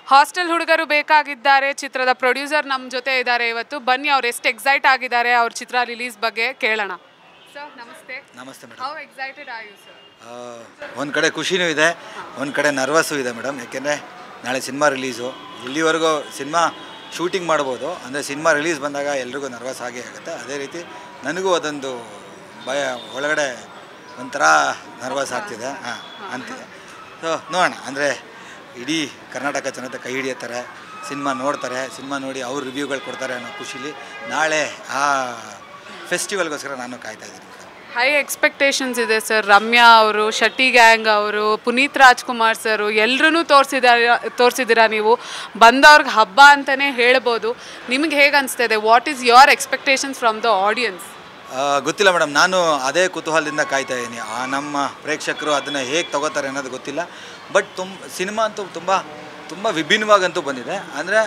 hostel ಹುಡುಗರು ಬೇಕಾಗಿದ್ದಾರೆ ಚಿತ್ರದ producer ನಮ್ಮ ಜೊತೆ ಇದ್ದಾರೆ ಇವತ್ತು ಬನ್ನಿ ಅವ್ರು ಎಷ್ಟು ಎಕ್ಸೈಟ್ ಆಗಿದ್ದಾರೆ ಅವ್ರ ಚಿತ್ರ ರಿಲೀಸ್ ಬಗ್ಗೆ ಕೇಳೋಣ ಸರ್ ನಮಸ್ತೆ ನಮಸ್ತೆ madam how excited are you sir ಒಂದು ಕಡೆ ಖುಷಿನೂ ಇದೆ ಒಂದು ಕಡೆ ನರ್ವಸ್ಸು ಇದೆ ಮೇಡಮ್ ಯಾಕೆಂದರೆ ನಾಳೆ ಸಿನಿಮಾ ರಿಲೀಸು ಇಲ್ಲಿವರೆಗೂ ಸಿನಿಮಾ ಶೂಟಿಂಗ್ ಮಾಡ್ಬೋದು ಅಂದರೆ ಸಿನಿಮಾ ರಿಲೀಸ್ ಬಂದಾಗ ಎಲ್ರಿಗೂ ನರ್ವಸ್ ಆಗೇ ಆಗುತ್ತೆ ಅದೇ ರೀತಿ ನನಗೂ ಅದೊಂದು ಭಯ ಒಳಗಡೆ ಒಂಥರ ನರ್ವಸ್ ಆಗ್ತಿದೆ ಹಾಂ ಅಂತಿದೆ ಸೊ ನೋಡೋಣ ಅಂದರೆ ಇಡೀ ಕರ್ನಾಟಕ ಜನತೆ ಕೈ ಹಿಡಿಯುತ್ತಾರೆ ಸಿನಿಮಾ ನೋಡ್ತಾರೆ ಸಿನಿಮಾ ನೋಡಿ ಅವ್ರು ರಿವ್ಯೂಗಳು ಕೊಡ್ತಾರೆ ಅನ್ನೋ ಖುಷಿಲಿ ನಾಳೆ ಆ ಫೆಸ್ಟಿವಲ್ಗೋಸ್ಕರ ನಾನು ಕಾಯ್ತಾ ಇದ್ದೀನಿ ಮೇಡಮ್ ಹೈ ಎಕ್ಸ್ಪೆಕ್ಟೇಷನ್ಸ್ ಇದೆ ಸರ್ ರಮ್ಯಾ ಅವರು ಶೆಟ್ಟಿ ಗ್ಯಾಂಗ್ ಅವರು ಪುನೀತ್ ರಾಜ್ಕುಮಾರ್ ಸರ್ ಎಲ್ಲರೂ ತೋರಿಸಿದಾರ ತೋರಿಸಿದ್ದೀರಾ ನೀವು ಬಂದವ್ರಿಗೆ ಹಬ್ಬ ಅಂತಲೇ ಹೇಳ್ಬೋದು ನಿಮ್ಗೆ ಹೇಗೆ ಅನಿಸ್ತಿದೆ what is your expectations from the audience ಆ, ಗೊತ್ತಿಲ್ಲ ಮೇಡಮ್ ನಾನು ಅದೇ ಕುತೂಹಲದಿಂದ ಕಾಯ್ತಾ ಇದ್ದೀನಿ ಆ ನಮ್ಮ ಪ್ರೇಕ್ಷಕರು ಅದನ್ನು ಹೇಗೆ ತಗೋತಾರೆ ಅನ್ನೋದು ಗೊತ್ತಿಲ್ಲ ಬಟ್ ತುಂಬ ಸಿನಿಮಾ ಅಂತೂ ತುಂಬ ತುಂಬ ವಿಭಿನ್ನವಾಗಂತೂ ಬಂದಿದೆ ಅಂದರೆ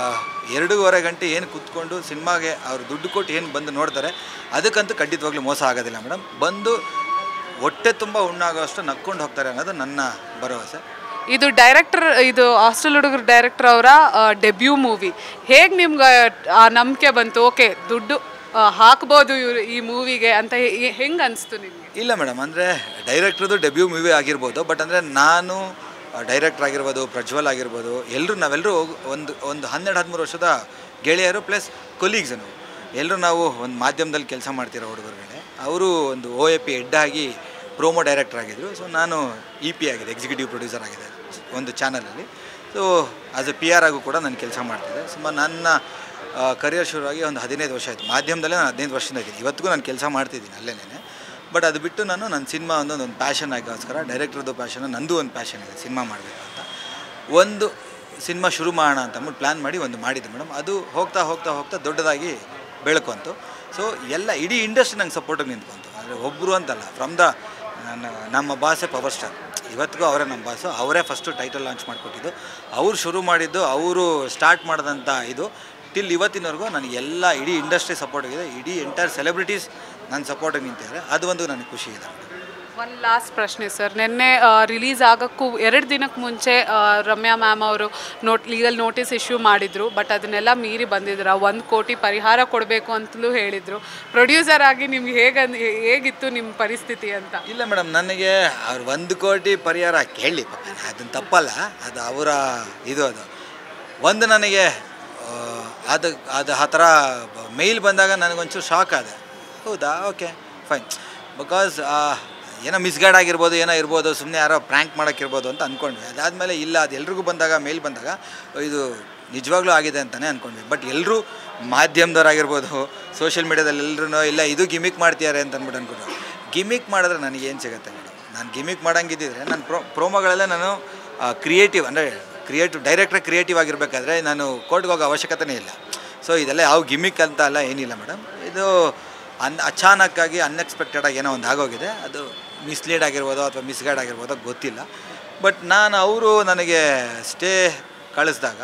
ಎರಡೂವರೆ ಗಂಟೆ ಏನು ಕೂತ್ಕೊಂಡು ಸಿನಿಮಾಗೆ ಅವ್ರು ದುಡ್ಡು ಕೊಟ್ಟು ಏನು ಬಂದು ನೋಡ್ತಾರೆ ಅದಕ್ಕಂತೂ ಖಂಡಿತವಾಗ್ಲೂ ಮೋಸ ಆಗೋದಿಲ್ಲ ಮೇಡಮ್ ಬಂದು ಹೊಟ್ಟೆ ತುಂಬ ಉಣ್ಣಾಗೋಷ್ಟು ನಕ್ಕೊಂಡು ಹೋಗ್ತಾರೆ ಅನ್ನೋದು ನನ್ನ ಭರವಸೆ ಇದು ಡೈರೆಕ್ಟರ್ ಇದು ಹಾಸ್ಟೆಲ್ ಹುಡುಗರು ಡೈರೆಕ್ಟರ್ ಅವರ ಡೆಬ್ಯೂ ಮೂವಿ ಹೇಗೆ ನಿಮ್ಗೆ ಆ ನಂಬಿಕೆ ಬಂತು ಓಕೆ ದುಡ್ಡು ಆ, ಹಾಕ್ಬೋದು ಇವ್ರು ಈ ಮೂವಿಗೆ ಅಂತ ಹೆಂಗೆ ಅನಿಸ್ತು ನಿಮಗೆ ಇಲ್ಲ ಮೇಡಮ್ ಅಂದರೆ ಡೈರೆಕ್ಟ್ರದ್ದು ಡೆಬ್ಯೂ ಮೂವಿ ಆಗಿರ್ಬೋದು ಬಟ್ ಅಂದರೆ ನಾನು ಡೈರೆಕ್ಟ್ರ್ ಆಗಿರ್ಬೋದು ಪ್ರಜ್ವಲ್ ಆಗಿರ್ಬೋದು ಎಲ್ಲರೂ ನಾವೆಲ್ಲರೂ ಒಂದು ಒಂದು ಹನ್ನೆರಡು ಹದಿಮೂರು ವರ್ಷದ ಗೆಳೆಯರು ಪ್ಲಸ್ ಕೊಲೀಗ್ಸ್ ನಾವು ಎಲ್ಲರೂ ನಾವು ಒಂದು ಮಾಧ್ಯಮದಲ್ಲಿ ಕೆಲಸ ಮಾಡ್ತಿರೋ ಹುಡುಗರುಗಳೇ ಅವರು ಒಂದು ಓ ಎ ಪಿ ಹೆಡ್ ಆಗಿ ಪ್ರೋಮೋ ಡೈರೆಕ್ಟರ್ ಆಗಿದ್ದರು ಸೊ ನಾನು ಇ ಪಿ ಆಗಿದೆ ಎಕ್ಸಿಕ್ಯೂಟಿವ್ ಪ್ರೊಡ್ಯೂಸರ್ ಆಗಿದೆ ಒಂದು ಚಾನಲಲ್ಲಿ so as A P R ಆಗು ಕೂಡ ನಾನು ಕೆಲಸ ಮಾಡ್ತಿದ್ದೆ ಸುಮಾರು ನನ್ನ ಕರಿಯರ್ ಶುರುವಾಗಿ ಒಂದು ಹದಿನೈದು ವರ್ಷ ಆಯಿತು ಮಾಧ್ಯಮದಲ್ಲೇ ನಾನು ಹದಿನೈದು ವರ್ಷದಿಂದ ಇದ್ದೀನಿ ಇವತ್ತಿಗೂ ನಾನು ಕೆಲಸ ಮಾಡ್ತಿದ್ದೀನಿ ಅಲ್ಲೇನೇ ಬಟ್ ಅದು ಬಿಟ್ಟು ನಾನು ನನ್ನ ಸಿನಿಮಾ ಒಂದು ಒಂದು ಪ್ಯಾಷನ್ ಆಗೋಸ್ಕರ ಡೈರೆಕ್ಟ್ರದ್ದು ಪ್ಯಾಷನ್ ನಂದು ಒಂದು ಪ್ಯಾಷನ್ ಇದೆ ಸಿನಿಮಾ ಮಾಡಬೇಕು ಅಂತ ಒಂದು ಸಿನಿಮಾ ಶುರು ಮಾಡೋಣ ಅಂತ ಅಂದ್ಬಿಟ್ಟು ಪ್ಲ್ಯಾನ್ ಮಾಡಿ ಒಂದು ಮಾಡಿದ್ದೆ ಮೇಡಮ್ ಅದು ಹೋಗ್ತಾ ಹೋಗ್ತಾ ಹೋಗ್ತಾ ದೊಡ್ಡದಾಗಿ ಬೆಳ್ಕೊಂತು ಸೊ ಎಲ್ಲ ಇಡೀ ಇಂಡಸ್ಟ್ರಿ ನಂಗೆ ಸಪೋರ್ಟಿಗೆ ನಿಂತ್ಕೊಂತು ಅಂದರೆ ಒಬ್ಬರು ಅಂತಲ್ಲ ಫ್ರಮ್ ದ ನನ್ನ ನಮ್ಮ ಬಾಸೇ ಪವರ್ ಸ್ಟಾರ್ ಇವತ್ತಿಗೂ ಅವರೇ ನಮ್ಮ ಬಾಸು ಅವರೇ ಫಸ್ಟು ಟೈಟಲ್ ಲಾಂಚ್ ಮಾಡಿಕೊಟ್ಟಿದ್ದು ಅವ್ರು ಶುರು ಮಾಡಿದ್ದು ಅವರು ಸ್ಟಾರ್ಟ್ ಮಾಡಿದಂಥ ಇದು ಟಿಲ್ ಇವತ್ತಿನವರೆಗೂ ನನಗೆ ಎಲ್ಲ ಇಡೀ ಇಂಡಸ್ಟ್ರಿ ಸಪೋರ್ಟ್ ಇದೆ ಇಡೀ ಎಂಟೈರ್ ಸೆಲೆಬ್ರಿಟೀಸ್ ನನ್ನ ಸಪೋರ್ಟಿಗೆ ನಿಂತಿದ್ದಾರೆ ಅದು ಒಂದು ನನಗೆ ಖುಷಿ ಇದೆ ಒಂದು ಲಾಸ್ಟ್ ಪ್ರಶ್ನೆ ಸರ್ ನಿನ್ನೆ ರಿಲೀಸ್ ಆಗೋಕ್ಕೂ ಎರಡು ದಿನಕ್ಕೆ ಮುಂಚೆ ಆ, ರಮ್ಯಾ ಮ್ಯಾಮ್ ಅವರು ನೋಟ್ ಲೀಗಲ್ ನೋಟಿಸ್ ಇಶ್ಯೂ ಮಾಡಿದರು ಬಟ್ ಅದನ್ನೆಲ್ಲ ಮೀರಿ ಬಂದಿದ್ರ ಒಂದು ಕೋಟಿ ಪರಿಹಾರ ಕೊಡಬೇಕು ಅಂತಲೂ ಹೇಳಿದರು ಪ್ರೊಡ್ಯೂಸರ್ ಆಗಿ ನಿಮ್ಗೆ ಹೇಗೆ ಹೇಗಿತ್ತು ನಿಮ್ಮ ಪರಿಸ್ಥಿತಿ ಅಂತ ಇಲ್ಲ ಮೇಡಮ್ ನನಗೆ ಅವ್ರು ಒಂದು ಕೋಟಿ ಪರಿಹಾರ ಕೇಳಿ ಪಾಪ ಅದನ್ನು ತಪ್ಪಲ್ಲ ಅದು ಅವರ ಇದು ಅದು ಒಂದು ನನಗೆ ಆ, ಅದು ಅದು ಆ ಥರ ಮೇಲ್ ಬಂದಾಗ ನನಗೊಂಚೂರು ಶಾಕ್ ಆದೆ ಹೌದಾ ಓಕೆ ಫೈನ್ ಬಿಕಾಸ್ ಏನೋ ಮಿಸ್ಗೈಡ್ ಆಗಿರ್ಬೋದು ಏನೋ ಇರ್ಬೋದು ಸುಮ್ಮನೆ ಯಾರೋ ಪ್ರ್ಯಾಂಕ್ ಮಾಡೋಕ್ಕಿರ್ಬೋದು ಅಂತ ಅಂದ್ಕೊಂಡ್ವಿ ಅದಾದಮೇಲೆ ಇಲ್ಲ ಅದು ಎಲ್ರಿಗೂ ಬಂದಾಗ ಮೇಲ್ ಬಂದಾಗ ಇದು ನಿಜವಾಗ್ಲೂ ಆಗಿದೆ ಅಂತಲೇ ಅಂದ್ಕೊಂಡ್ವಿ ಬಟ್ ಎಲ್ಲರೂ ಮಾಧ್ಯಮದವರಾಗಿರ್ಬೋದು ಸೋಷಿಯಲ್ ಮೀಡ್ಯಾದಲ್ಲಿ ಎಲ್ಲರೂ ಇಲ್ಲ ಇದು ಗಿಮಿಕ್ ಮಾಡ್ತಿದ್ದಾರೆ ಅಂತ ಅಂದ್ಬಿಟ್ಟು ಅಂದ್ಕೊಂಡ್ರು ಗಿಮಿಕ್ ಮಾಡಿದ್ರೆ ನನಗೆ ಏನು ಸಿಗುತ್ತೆ ಮೇಡಮ್ ನಾನು ಗಿಮಿಕ್ ಮಾಡೋಂಗಿದ್ದಿದ್ರೆ ನಾನು ಪ್ರೋ ಪ್ರೋಮೋಗಳೆಲ್ಲ ನಾನು ಕ್ರಿಯೇಟಿವ್ ಅಂದರೆ ಕ್ರಿಯೇಟಿವ್ ಡೈರೆಕ್ಟ್ರೆ ಕ್ರಿಯೇಟಿವ್ ಆಗಿರಬೇಕಾದ್ರೆ ನಾನು ಕೋರ್ಟ್ಗೆ ಹೋಗೋ ಅವಶ್ಯಕತೆನೇ ಇಲ್ಲ ಸೊ ಇದೆಲ್ಲ ಯಾವ ಗಿಮಿಕ್ ಅಂತ ಎಲ್ಲ ಏನಿಲ್ಲ ಮೇಡಮ್ ಇದು ಅನ್ ಅಚಾನಕ್ಕಾಗಿ ಅನ್ಎಕ್ಸ್ಪೆಕ್ಟೆಡಾಗಿ ಏನೋ ಒಂದು ಆಗೋಗಿದೆ ಅದು ಮಿಸ್ಲೀಡ್ ಆಗಿರ್ಬೋದು ಅಥವಾ ಮಿಸ್ಗೈಡ್ ಆಗಿರ್ಬೋದೋ ಗೊತ್ತಿಲ್ಲ ಬಟ್ ನಾನು ಅವರು ನನಗೆ ಸ್ಟೇ ಕಳಿಸಿದಾಗ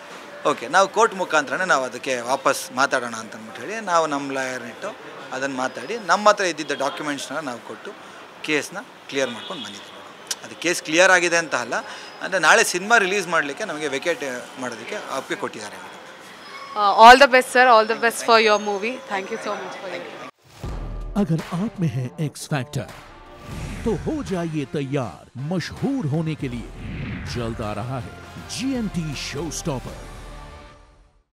ಓಕೆ ನಾವು ಕೋರ್ಟ್ ಮುಖಾಂತರನೇ ನಾವು ಅದಕ್ಕೆ ವಾಪಸ್ ಮಾತಾಡೋಣ ಅಂತ ಅಂದ್ಬಿಟ್ಟು ಹೇಳಿ ನಾವು ನಮ್ಮ ಲಾಯರ್ನಿಟ್ಟು ಅದನ್ನು ಮಾತಾಡಿ ನಮ್ಮ ಹತ್ರ ಇದ್ದಿದ್ದ ಡಾಕ್ಯುಮೆಂಟ್ಸ್ನ ನಾವು ಕೊಟ್ಟು ಕೇಸ್ನ ಕ್ಲಿಯರ್ ಮಾಡ್ಕೊಂಡು ಬಂದಿದ್ದೀವಿ ಅದು ಕೇಸ್ ಕ್ಲಿಯರ್ ಆಗಿದೆ ಅಂತ ಅಲ್ಲ ಅಂದರೆ ನಾಳೆ ಸಿನಿಮಾ ರಿಲೀಸ್ ಮಾಡಲಿಕ್ಕೆ ನಮಗೆ ವೆಕೇಟ್ ಮಾಡೋದಕ್ಕೆ ಒಪ್ಪಿಗೆ ಕೊಟ್ಟಿದ್ದಾರೆ madam all the best sir all the best for your movie thank you so much for your अगर आप में है एक्स फैक्टर तो हो जाइए तैयार मशहूर होने के लिए जल्द आ रहा है जीएमटी शो स्टॉपर